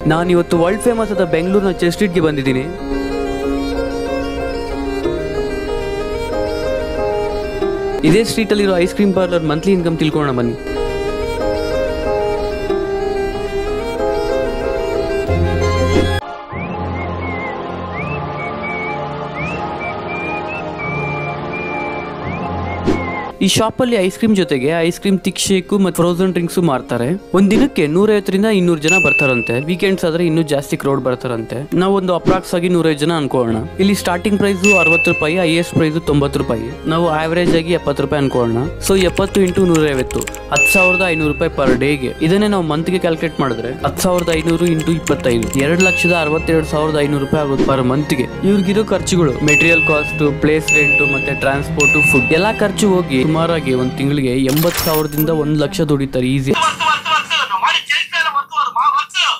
ನಾನು ಇವತ್ತು world famous ಆದ ಬೆಂಗಳೂರಿನ ಚೆಸ್ಟ್ ಸ್ಟ್ರೀಟ್ಗೆ ಬಂದಿದ್ದೀನಿ ಇದೇ ಸ್ಟ್ರೀಟಲ್ಲಿರೋ ice cream parlour monthly income ತಿಳ್ಕೊಳ್ಳೋಣ ಬನ್ನಿ ಈ ಶಾಪಲ್ಲಿ ಐಸ್ ಕ್ರೀಮ್ ಜೊತೆಗೆ ಐಸ್ ಕ್ರೀಮ್ ತಿಕ್ ಶೇಕು ಮತ್ತು ಫ್ರೋಸನ್ ಡ್ರಿಂಕ್ಸು ಮಾರ್ತಾರೆ ಒಂದ್ ದಿನಕ್ಕೆ ನೂರೈವತ್ತರಿಂದ ಇನ್ನೂರು ಜನ ಬರ್ತಾರಂತೆ ವೀಕೆಂಡ್ಸ್ ಆದ್ರೆ ಇನ್ನೂ ಜಾಸ್ತಿ ಕ್ರೌಡ್ ಬರ್ತಾರಂತೆ ನಾವು ಒಂದು ಅಪ್ರಾಕ್ಸ್ ಆಗಿ ನೂರೈದು ಜನ ಅನ್ಕೊಳ್ಳೋಣ ಇಲ್ಲಿ ಸ್ಟಾರ್ಟಿಂಗ್ ಪ್ರೈಸ್ ಅರವತ್ತು ರೂಪಾಯಿ ಹೈಯೆಸ್ಟ್ ಪ್ರೈಸ್ ತೊಂಬತ್ತು ರೂಪಾಯಿ ನಾವು ಆವರೇಜ್ ಆಗಿ ಎಪ್ಪತ್ತು ರೂಪಾಯಿ ಅನ್ಕೊಳ್ಳೋಣ ಸೊ ಎಪ್ಪತ್ತು ಇಂಟು ನೂರೈವತ್ತು ಹತ್ತು ಸಾವಿರದ ಐನೂರು ರೂಪಾಯಿ ಪರ್ ಡೇಗೆ ಇದನ್ನೇ ನಾವು ಮಂತ್ಗೆ ಕ್ಯಾಲ್ಕುಲೇಟ್ ಮಾಡಿದ್ರೆ ಹತ್ತು ಸಾವಿರದ ಐನೂರು ಇಂಟು ಇಪ್ಪತ್ತೈದು ಎರಡು ಲಕ್ಷದ ಅರವತ್ತೆರಡು ಸಾವಿರದ ಐನೂರು ರೂಪಾಯಿ ಆಗುತ್ತೆ ಪರ್ ಮಂತ್ಗೆ ಇವ್ರಿಗಿರೋ ಖರ್ಚುಗಳು ಮೆಟೀರಿಯಲ್ ಕಾಸ್ಟ್ ಪ್ಲೇಸ್ ರೆಂಟ್ ಮತ್ತೆ ಟ್ರಾನ್ಸ್ಪೋರ್ಟ್ ಫುಡ್ ಎಲ್ಲಾ ಖರ್ಚು ಹೋಗಿ ಸುಮಾರಾಗಿ ಒಂದ್ ತಿಂಗಳಿಗೆ ಎಂಬತ್ತು ಸಾವಿರದಿಂದ ಒಂದ್ ಲಕ್ಷ ದುಡಿತಾರೆ ಈಸಿ